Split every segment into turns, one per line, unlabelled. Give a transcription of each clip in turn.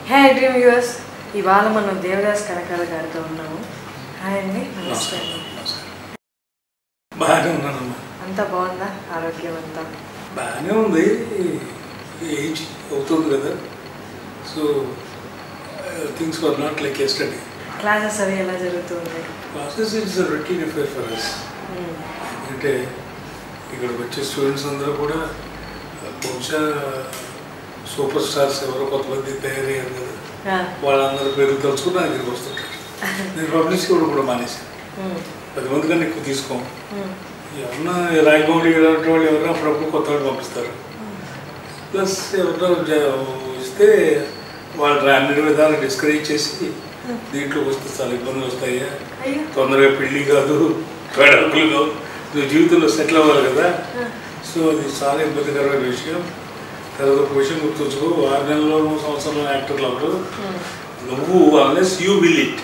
హే dream viewers ఇవాళ మనం దేవదాస్ కనకాల గారితో ఉన్నాము హాయ్ అండి నమస్తే
బాగానే ఉన్నానమ్మా
అంతా బాగుందా ఆరోగ్యం అంతా
బాగానే ఉంది ఏజ్ అవుతుంది కదా so things were not like yesterday
classes అవి ఎలా జరుగుతుంది
process it's routine affair for us అంటే ఇక్కడికి వచ్చే స్టూడెంట్స్ అందరూ కూడా బహుశా సూపర్ స్టార్స్ ఎవరో కొంతమంది తయారయ్యారు కదా వాళ్ళందరూ పేరు తలుచుకుని నా దగ్గరికి వస్తుంటారు నేను పబ్లిష్ కూడా కూడా మానేశాను పది మంది కన్నా ఎక్కువ తీసుకోం ఎవరన్నా రాయగౌడి ఇలాంటి వాళ్ళు ఎవరైనా అప్పుడప్పుడు కొత్త వాళ్ళు పంపిస్తారు ప్లస్ ఎవరన్నా జ- ఇస్తే వాళ్ళు అన్ని విధాలు డిస్కరేజ్ చేసి దీంట్లో వస్తే చాలా ఇబ్బందులు వస్తాయా
అయ్యో
తొందరగా పెళ్ళి కాదు పెడకులు కాదు నువ్వు జీవితంలో సెటిల్ అవ్వాలి కదా సో అది చాలా ఇబ్బందికరమైన విషయం తర్వాత ఒక విషయం గుర్తుంచుకో ఆరు నెలల్లో సంవత్సరంలో యాక్టర్లు అప్పుడు నువ్వు unless you will it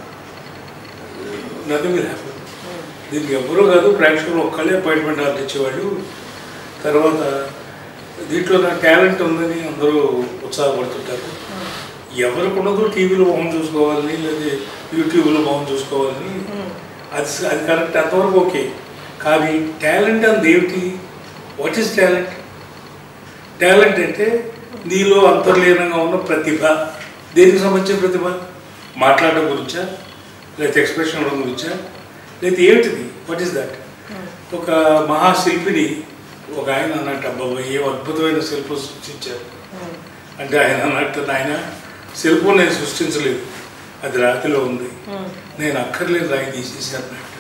nothing will happen దీనికి ఎవరూ కాదు ప్రేక్షకులు ఒక్కళ్ళే అపాయింట్మెంట్ ఆర్డర్ ఇచ్చేవాళ్ళు తర్వాత దీంట్లో నా టాలెంట్ ఉందని అందరూ ఉత్సాహపడుతుంటారు ఎవరికి ఉండదు టీవీలో మొహం చూసుకోవాలని లేదా యూట్యూబ్లో మొహం చూసుకోవాలని అది స- అది కరెక్ట్ అంతవరకు ఓకే కానీ టాలెంట్ అని ఏమిటి వాట్ ఈస్ టాలెంట్ టాలెంట్ అంటే నీలో అంతర్లీనంగా ఉన్న ప్రతిభ దేనికి సంబంధించిన ప్రతిభ మాట్లాడడం గురించా లేకపోతే ఎక్స్ప్రెషన్ ఇవ్వడం గురించా లేకపోతే ఏమిటిది వాట్ ఈస్ దట్ ఒక మహాశిల్పిని ఒక ఆయన అన్నట్టు అబ్బాబా ఏం అద్భుతమైన శిల్పం సృష్టించారు అంటే ఆయన అన్నట్టు ఆయన శిల్పం నేను సృష్టించలేదు అది రాతిలో ఉంది నేను అక్కర్లేని రాయి తీసేసాను అన్నట్టు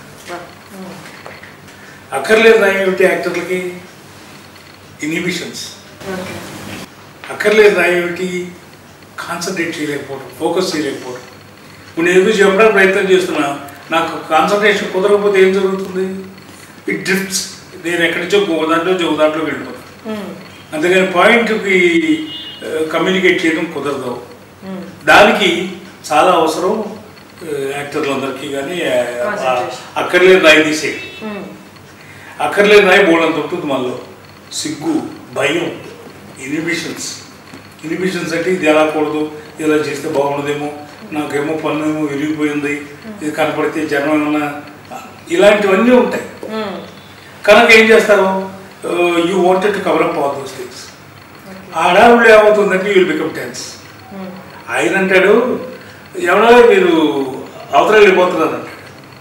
అక్కర్లేని రాయి ఏమిటి యాక్టర్లకి ఇన్హిబిషన్స్
ఓకే
అక్కర్లేని రాయి ఏమిటి కాన్సన్ట్రేట్ చేయలేకపోవడం ఫోకస్ చేయలేకపోవడం ఇప్పుడు నేను ఏదో చెప్పడానికి ప్రయత్నం చేస్తున్నా నాకు కాన్సన్ట్రేషన్ కుదరకపోతే ఏం జరుగుతుంది ఇట్ డ్రిఫ్ట్స్ నేను ఎక్కడి నుంచో ఒక దాంట్లో ఒక దాంట్లో వెళ్ళిపోతాను అందుకని పాయింట్కి కమ్యూనికేట్ చేయడం కుదరదు దానికి చాలా అవసరం ఆ, యాక్టర్లందరికీ కానీ ఆ,
Concentration.
అక్కర్లేని రాయి తీసేయడం అక్కర్లేని రాయి బోర్డంత ఉంటుంది మనలో సిగ్గు భయం ఇన్హిబిషన్స్ ఇన్హిబిషన్స్ అంటే ఇది ఎలా కూడదు ఇలా చేస్తే బాగుండదేమో నాకేమో పన్ను ఏమో విరిగిపోయింది ఇది కనపడితే జనం ఏమన్నా ఇలాంటివన్నీ ఉంటాయి కనుక ఏం చేస్తారు you wanted to cover up all those things ఆ హడావుడు ఏమవుతుందంటే యూ విల్ బికమ్ టెన్స్ ఆయన అంటాడు ఎవరో మీరు అవతల వెళ్ళిపోతున్నారు అంటాడు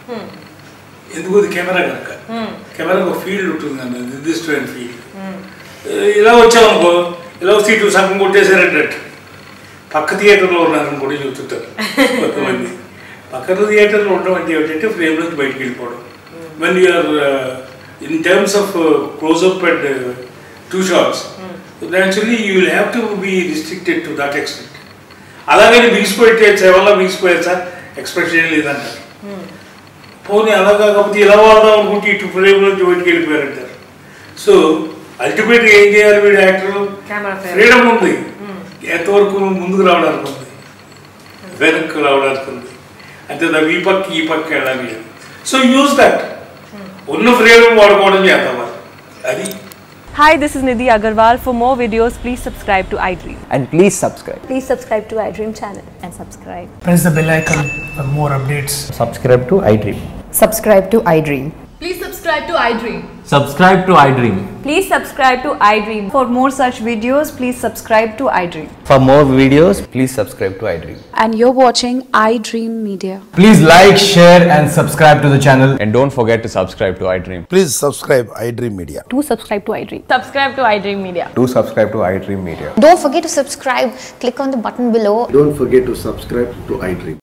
ఎందుకు ఇది కెమెరా కనుక కెమెరాకి ఒక ఫీల్డ్ ఉంటుంది అన్న నిర్దిష్టమైన ఫీల్డ్ ఇలా వచ్చామనుకో ఇలా సీటు సగం కొట్టేశారంటే పక్క థియేటర్లో ఉన్నారని కూడా చెబుతుంటారు కొంతమంది పక్కన థియేటర్లో ఉండడం అంటే ఏమిటంటే ఫ్రేమ్ నుంచి బయటికి వెళ్ళిపోవడం when you're in terms of close up and two shots actually you will have to be restricted to that extent అలాగని బిగిసిపోయితే వల్ల బిగిసిపోయారు సార్ ఎక్స్ప్రెషన్ లేదంటారు పోనీ అలా కాకపోతే ఇలా వాడదాం అనుకుంటే ఇటు ఫ్రేమ్లోంచి బయటికి వెళ్ళిపోయారంటారు సో అల్టిమేట్గా ఏం చేయాలి వీడు యాక్టర్
కెమెరా ఫేర్
ఫ్రీడమ్ ఉంది ఎంతవరకు ముందుకు రావడానికి ఉంది వెనక్కి రావడానికి ఉంది అంతే తప్ప ఈ పక్క ఈ పక్క వెళ్ళడానికి లేదు సో యూజ్ దట్ ఉన్న ఫ్రీడమ్ వాడుకోవడం చేద్దాం మరి. అది
Hi, this is Nidhi Agarwal. For more videos, please subscribe to iDream.
and please subscribe.
Please subscribe to iDream channel and subscribe.
press the bell icon for more updates.
Subscribe to iDream.
Subscribe to iDream.
Please subscribe to iDream.
Subscribe to iDream.
Please subscribe to iDream. For more such videos, please subscribe to iDream.
For more videos, please subscribe to iDream.
and you're watching iDream Media.
Please like, share, and subscribe to the channel.
And don't forget to subscribe to iDream.
Please subscribe iDream Media.
Do subscribe to iDream.
Subscribe to iDream Media.
Do subscribe to iDream Media.
Don't forget to subscribe. Click on the button below
Don't forget to subscribe to iDream.